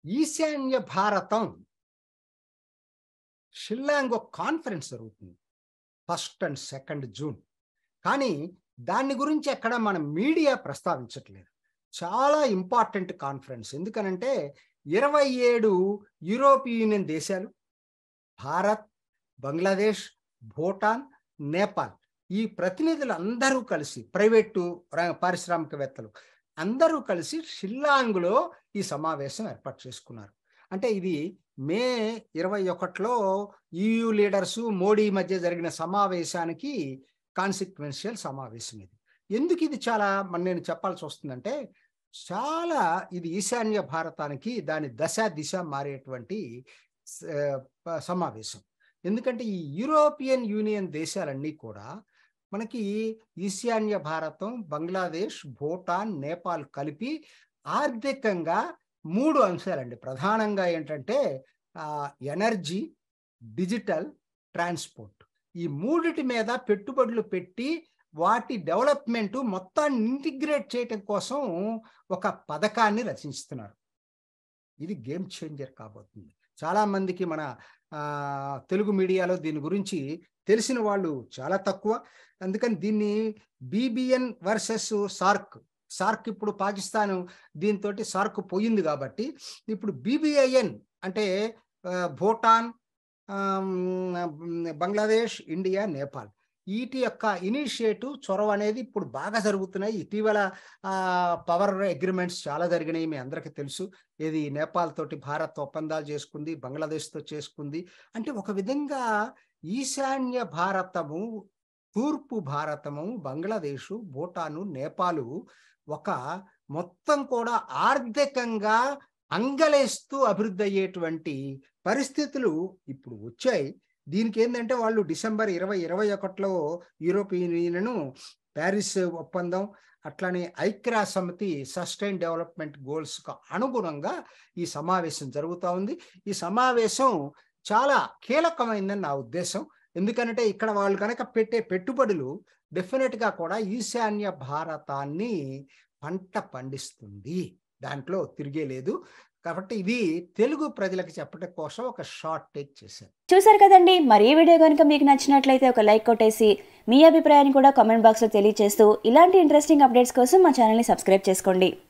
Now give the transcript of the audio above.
ఈశాన్య భారతం షిల్లాంగ్ ఒక కాన్ఫరెన్స్ జరుగుతుంది ఫస్ట్ అండ్ సెకండ్ జూన్ కానీ దాని గురించి ఎక్కడ మన మీడియా ప్రస్తావించట్లేదు చాలా ఇంపార్టెంట్ కాన్ఫరెన్స్ ఎందుకనంటే ఇరవై ఏడు యూరోపియన్ యూనియన్ దేశాలు భారత్ బంగ్లాదేశ్ భూటాన్ నేపాల్ ఈ ప్రతినిధులు అందరూ కలిసి ప్రైవేటు ర- పారిశ్రామికవేత్తలు అందరూ కలిసి షిల్లాంగ్లో ఈ సమావేశం ఏర్పాటు చేసుకున్నారు అంటే ఇది మే ఇరవై ఒకటిలో ఈయూ లీడర్స్ మోడీ మధ్య జరిగిన సమావేశానికి కాన్సిక్వెన్షియల్ సమావేశం ఇది ఎందుకు ఇది చాలా మన నేను చెప్పాల్సి వస్తుందంటే చాలా ఇది ఈశాన్య భారతానికి దాని దశ దిశ మారేటువంటి స- ప- సమావేశం ఎందుకంటే ఈ యూరోపియన్ యూనియన్ దేశాలన్నీ కూడా మనకి ఈశాన్య భారతం బంగ్లాదేశ్ భూటాన్ నేపాల్ కలిపి ఆర్థికంగా మూడు అంశాలండి ప్రధానంగా ఏంటంటే ఆ, ఎనర్జీ డిజిటల్ ట్రాన్స్పోర్ట్ ఈ మూడిటి మీద పెట్టుబడులు పెట్టి వాటి డెవలప్మెంట్ మొత్తాన్ని ఇంటిగ్రేట్ చేయటం కోసం ఒక పథకాన్ని రచిస్తున్నారు ఇది గేమ్ చేంజర్ కాబోతుంది చాలా మందికి మన ఆ, తెలుగు మీడియాలో దీని గురించి తెలిసిన వాళ్ళు చాలా తక్కువ అందుకని దీన్ని బీబిఎన్ వర్సెస్ సార్క్ సార్క్ ఇప్పుడు పాకిస్తాన్ దీంతో సార్క్ పోయింది కాబట్టి ఇప్పుడు బీబీఐఎన్ అంటే ఆ, భూటాన్ ఆమ్, బంగ్లాదేశ్ ఇండియా నేపాల్ వీటి యొక్క ఇనిషియేటివ్ చొరవ అనేది ఇప్పుడు బాగా జరుగుతున్నాయి ఇటీవల పవర్ అగ్రిమెంట్స్ చాలా జరిగినాయి మీ అందరికీ తెలుసు ఏది నేపాల్ తోటి భారత్ ఒప్పందాలు చేసుకుంది బంగ్లాదేశ్తో చేసుకుంది అంటే ఒక విధంగా ఈశాన్య భారతము తూర్పు భారతము బంగ్లాదేశు భూటాను నేపాలు ఒక మొత్తం కూడా ఆర్థికంగా అంగలేస్తూ అభివృద్ధి అయ్యేటువంటి పరిస్థితులు ఇప్పుడు వచ్చాయి దీనికి ఏంటంటే వాళ్ళు డిసెంబర్ ఇరవై ఇరవై ఒకటిలో యూరోపియన్ యూనియన్ ప్యారిస్ ఒప్పందం అట్లానే ఐక్యరాజ్య సమితి సస్టైన్ డెవలప్మెంట్ గోల్స్కు అనుగుణంగా ఈ సమావేశం జరుగుతూ ఉంది ఈ సమావేశం చాలా కీలకమైందని నా ఉద్దేశం ఎందుకంటే ఇక్కడ వాళ్ళు కనుక పెట్టే పెట్టుబడులు డెఫినెట్గా కూడా ఈశాన్య భారతాన్ని పంట పండిస్తుంది దాంట్లో తిరిగే లేదు కాబట్టి ఇది తెలుగు ప్రజలకు చెప్పడం కోసం ఒక షార్ట్ టేక్ చేశాను చూసారు కదండి మరి ఈ వీడియో కనుక మీకు నచ్చినట్లయితే ఒక లైక్ కొట్టేసి మీ అభిప్రాయాన్ని కూడా కామెంట్ బాక్స్లో తెలియజేస్తూ ఇలాంటి ఇంట్రెస్టింగ్ అప్డేట్స్ కోసం మా ఛానల్ని సబ్స్క్రైబ్ చేసుకోండి